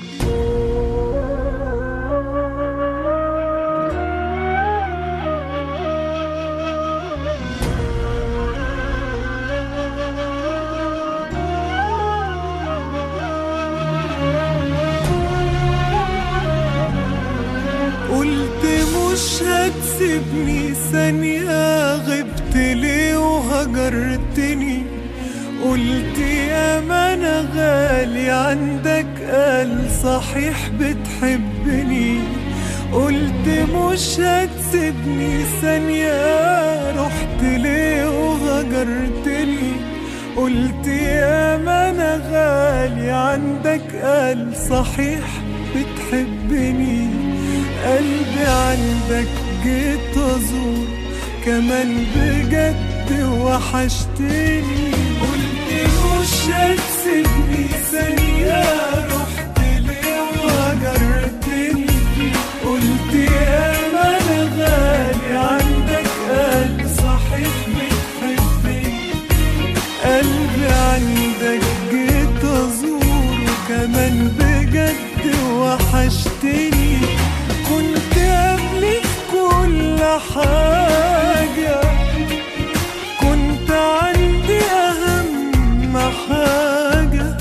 قلت مش هتسيبني ثانية غبت ليه وهجرتني قلت يا ما انا غالي عندك قال صحيح بتحبني قلت مش هتسيبني ثانية رحت ليه وهجرتني قلت يا ما انا غالي عندك قال صحيح بتحبني قلبي عندك جيت ازور كمان بجد وحشتني قلت مش هتسيبني ثانية رحت ليه وهجرتني قلت يا ما انا غالي عندك قلب صحيح بتحبني قلبي عندك جيت ازور وكمان بجد وحشتني كنت قبلي في كل حاجة كنت عندي أهم حاجة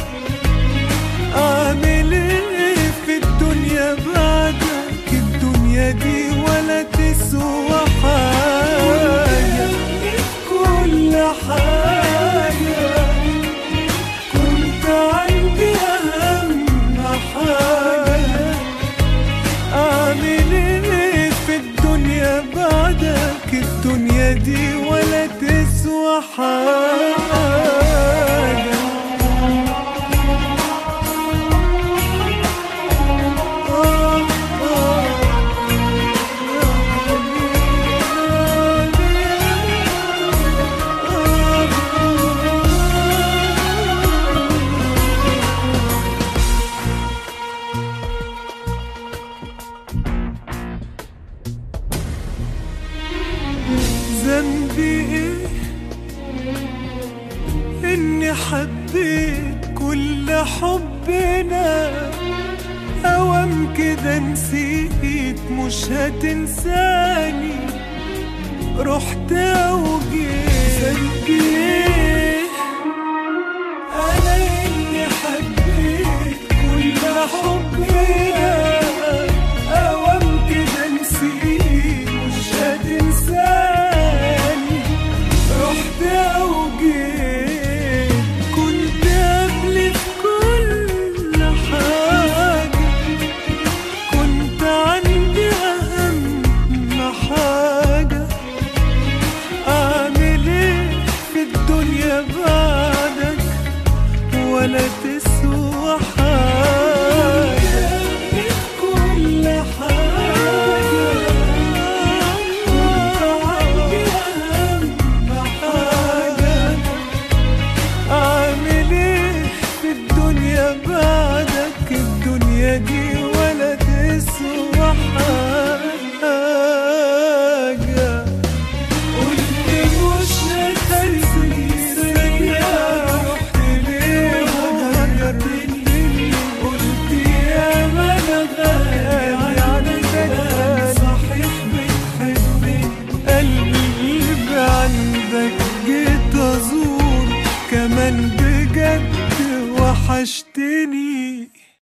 أعمل إيه في الدنيا بعدك الدنيا دي ولا تسوى حاجة في كل حاجة كنت عندي أهم حاجة أعمل إيه في الدنيا بعدك الدنيا دي ولا تسوى حاجة آه ذنبي ايه اني حبيت كل حبنا اوام كده نسيت مش هتنساني رحت اوجيت ذنبي ايه انا اني حبيت كل حبنا اوام كده نسيت مش هتنساني رحت اوجيت كنت قبلي في كل حاجة كنت عندي اهم حاجة اعمل ايه في الدنيا بعدك ولا تسوى حاجة في كل حاجة كنت عندي أهم حاجة أعمل إيه في الدنيا بعدك الدنيا دي ولا تسوى حاجة قلت مش هتنسي ثانية رحت ليه وهجرتني قلت يا ما انا غالي عندك صحيح بتحبني قلبي عندك جيت ازور كمان بجد وحشتني